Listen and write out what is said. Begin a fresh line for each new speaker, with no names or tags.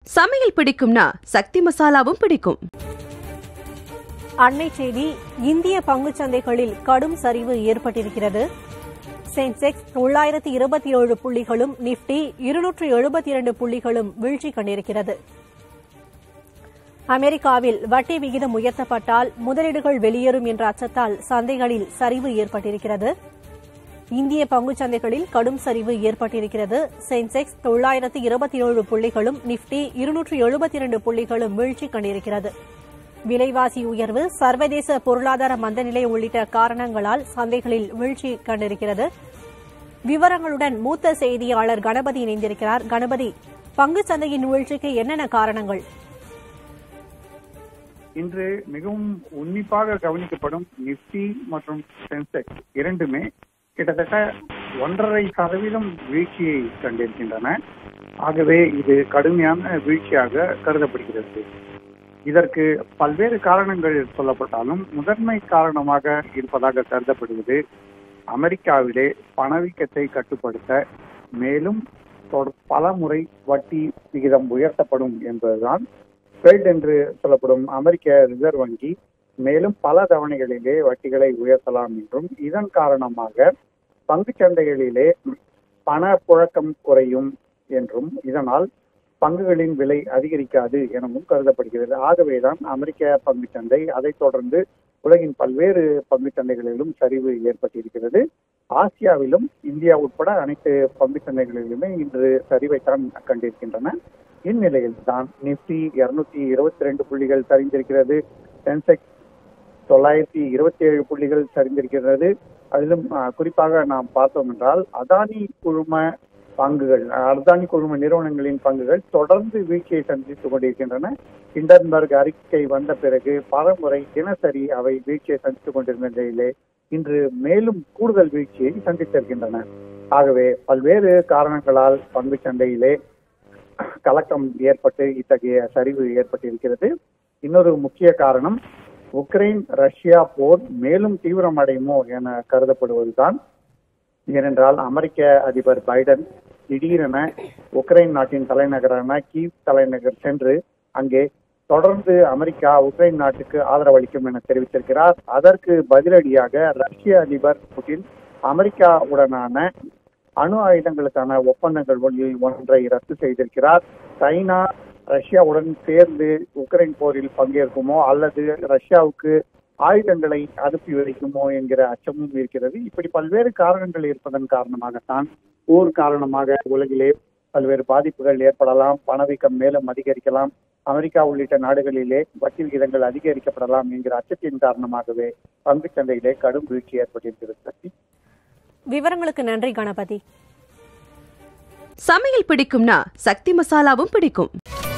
சமையல் பிடிக்கும்னா சக்தி மசாலாவும் பிடிக்கும்
அண்மை செய்தி இந்திய பங்குச் சந்தைகளில் கடும் சரிவு ஏற்பட்டிருக்கிறது சென்செக்ஸ் தொள்ளாயிரத்தி இருபத்தி ஏழு புள்ளிகளும் நிப்டி இருநூற்று எழுபத்தி இரண்டு புள்ளிகளும் வீழ்ச்சி கண்டிருக்கிறது அமெரிக்காவில் வட்டி விகிதம் உயர்த்தப்பட்டால் முதலீடுகள் வெளியேறும் என்ற அச்சத்தால் சந்தைகளில் சரிவு ஏற்பட்டிருக்கிறது இந்திய பங்குச் சந்தைகளில் கடும் சரிவு ஏற்பட்டிருக்கிறது சென்செக்ஸ் தொள்ளாயிரத்து இருபத்தி ஏழு புள்ளிகளும் நிப்டி இருநூற்று எழுபத்தி இரண்டு புள்ளிகளும் வீழ்ச்சி கண்டிருக்கிறது விலைவாசி உயர்வு சர்வதேச பொருளாதார மந்தநிலை உள்ளிட்ட காரணங்களால் சந்தைகளில் வீழ்ச்சி கண்டிருக்கிறது விவரங்களுடன் மூத்த செய்தியாளர் கணபதி இணைந்திருக்கிறார் கணபதி பங்குச் சந்தையின் வீழ்ச்சிக்கு என்னென்ன காரணங்கள்
இன்று மிகவும் உன்னிப்பாக கவனிக்கப்படும் நிப்டி மற்றும் சென்செக்ஸ் இரண்டுமே கிட்டத்தட்ட ஒன்றரை சதவீதம் வீழ்ச்சியை கண்டிருக்கின்றன ஆகவே இது கடுமையான வீழ்ச்சியாக கருதப்படுகிறது இதற்கு பல்வேறு காரணங்கள் சொல்லப்பட்டாலும் முதன்மை காரணமாக இருப்பதாக கருதப்படுவது அமெரிக்காவிலே பணவீக்கத்தை கட்டுப்படுத்த மேலும் தொட- பல முறை வட்டி விகிதம் உயர்த்தப்படும் என்பதுதான் ஃபெட் என்று சொல்லப்படும் அமெரிக்க ரிசர்வ் வங்கி மேலும் பல தவணைகளிலே வட்டிகளை உயர்த்தலாம் என்றும் இதன் காரணமாக பங்குச் சந்தைகளிலே பண புழக்கம் குறையும் என்றும் இதனால் பங்குகளின் விலை அதிகரிக்காது எனவும் கருதப்படுகிறது ஆகவேதான் அமெரிக்க பங்குச் சந்தை அதைத் தொடர்ந்து உலகின் பல்வேறு பங்குச் சந்தைகளிலும் சரிவு ஏற்பட்டிருக்கிறது ஆசியாவிலும் இந்தியா உட்பட அனைத்து பங்குச் சந்தைகளிலுமே இன்று சரிவைத்தான் கண்டிருக்கின்றன இந்நிலையில் தான் நிப்டி இருநூத்தி இருபத்தி ரெண்டு புள்ளிகள் சரிந்திருக்கிறது சென்செக்ஸ் தொள்ளாயிரத்தி இருபத்தி ஏழு புள்ளிகள் சரிந்திருக்கிறது அதிலும் அஹ், குறிப்பாக நாம் பார்த்தோம் என்றால் அதானி குழும பங்குகள் அஹ், அதானி குழும நிறுவனங்களின் பங்குகள் தொடர்ந்து வீழ்ச்சியை சந்தித்துக் கொண்டிருக்கின்றன ஹிண்டன்பர்க் அறிக்கை வந்த பிறகு பலமுறை தினசரி அவை வீழ்ச்சியை சந்தித்துக் கொண்டிருந்த நிலையிலே இன்று மேலும் கூடுதல் வீழ்ச்சியை சந்தித்திருக்கின்றன ஆகவே பல்வேறு காரணங்களால் பங்குச் சந்தையிலே கலக்கம் ஏற்பட்டு இத்தகைய சரிவு ஏற்பட்டிருக்கிறது இன்னொரு முக்கிய காரணம் உக்ரைன் ரஷ்யா போர் மேலும் தீவிரமடையுமோ என கருதப்படுவதுதான் ஏனென்றால் அமெரிக்க அதிபர் பைடன் திடீரென உக்ரைன் நாட்டின் தலைநகரான கீவ் தலைநகர் சென்று அங்கே தொடர்ந்து அமெரிக்கா உக்ரைன் நாட்டுக்கு ஆதரவளிக்கும் என தெரிவித்திருக்கிறார் அதற்கு பதிலடியாக ரஷ்ய அதிபர் புட்டின் அமெரிக்காவுடனான அணு ஆயுதங்களுக்கான ஒப்பந்தங்கள் ஒன்றில் ஒன்றை ரத்து செய்திருக்கிறார் சைனா ரஷ்யாவுடன் சேர்ந்து உக்ரைன் போரில் பங்கேற்குமோ அல்லது ரஷ்யாவுக்கு ஆயுதங்களை அனுப்பி வைக்குமோ என்கிற அச்சமும் இருக்கிறது இப்படி பல்வேறு காரணங்கள் இருப்பதன் காரணமாகத்தான் போர் காரணமாக உலகிலே பல்வேறு பாதிப்புகள் ஏற்படலாம் பணவீக்கம் மேலும் அதிகரிக்கலாம் அமெரிக்கா உள்ளிட்ட நாடுகளிலே வட்டி விகிதங்கள் அதிகரிக்கப்படலாம் என்கிற அச்சத்தின் காரணமாகவே பங்குச் சந்தையிலே கடும் வீழ்ச்சி ஏற்பட்டிருக்கிறது சக்தி.
விவரங்களுக்கு நன்றி கணபதி
சமையல் பிடிக்கும்னா சக்தி மசாலாவும் பிடிக்கும்